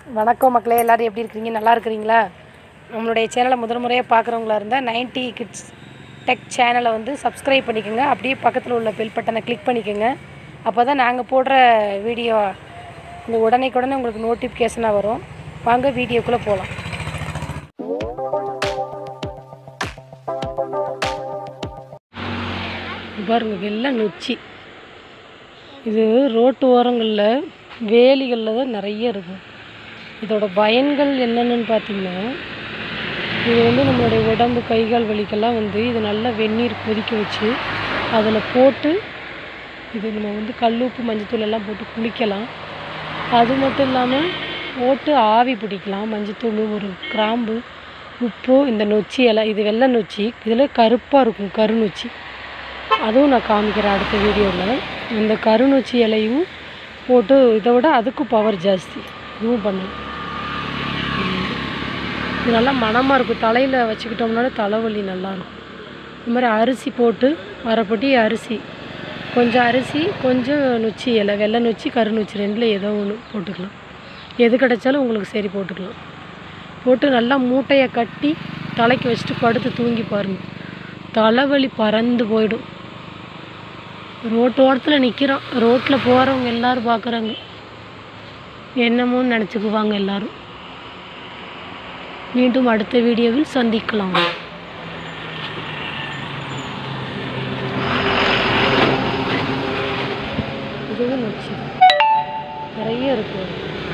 வணக்கம் மக்களே எல்லோரும் எப்படி இருக்கிறீங்க நல்லா இருக்கிறீங்களா நம்மளுடைய சேனலை முதல் முறையாக பார்க்குறவங்களா இருந்தால் நைன்டி கிட்ஸ் டெக் சேனலை வந்து சப்ஸ்கிரைப் பண்ணிக்கோங்க அப்படியே பக்கத்தில் உள்ள பெல் பட்டனை கிளிக் பண்ணிக்கோங்க அப்போ தான் நாங்கள் போடுற வீடியோ உங்கள் உடனேக்குடனே உங்களுக்கு நோட்டிஃபிகேஷனாக வரும் வாங்க வீடியோக்குள்ளே போகலாம் பாருங்க வெள்ளை நொச்சி இது ரோட்டு ஓரங்களில் வேலிகளில் தான் நிறைய இருக்கும் இதோட பயன்கள் என்னென்னு பார்த்தீங்கன்னா இது வந்து நம்மளுடைய உடம்பு கை கால் வலிக்கெல்லாம் வந்து இது நல்லா வெந்நீர் கொதிக்க வச்சு அதில் போட்டு இது நம்ம வந்து கல்லுப்பு மஞ்சத்தூள் எல்லாம் போட்டு குளிக்கலாம் அது மட்டும் இல்லாமல் போட்டு ஆவி பிடிக்கலாம் மஞ்சத்தூள் ஒரு கிராம்பு உப்பு இந்த நொச்சி இலை இது வெள்ளை நொச்சி இதில் கருப்பாக இருக்கும் கருநொச்சி அதுவும் நான் காமிக்கிறேன் அடுத்த வீடியோவில் இந்த கருநொச்சி இலையும் போட்டு இதை விட அதுக்கும் பவர் ஜாஸ்தி இதுவும் பண்ணலாம் உம். இது நல்லா மணமாக இருக்கும் தலையில் வச்சுக்கிட்டோம்னாலே தலைவலி நல்லாயிருக்கும் இது மாதிரி அரிசி போட்டு அரைப்பட்டி அரிசி கொஞ்சம் அரிசி கொஞ்சம் நொச்சி இலை வெள்ளை நொச்சி கருநொச்சி ரெண்டில் ஏதோ ஒன்று போட்டுக்கலாம் எது கிடைச்சாலும் உங்களுக்கு சரி போட்டுக்கலாம் போட்டு நல்லா மூட்டையை கட்டி தலைக்கு வச்சுட்டு படுத்து தூங்கி பாருங்க தலைவலி பறந்து போயிடும் ரோட்டு ஓரத்தில் நிற்கிறோம் ரோட்டில் போகிறவங்க எல்லாரும் பார்க்குறாங்க என்னமோன்னு நினச்சிக்குவாங்க எல்லாரும் மீண்டும் அடுத்த வீடியோவில் சந்திக்கலாம் இதுவும் நொச்சி நிறைய இருக்குது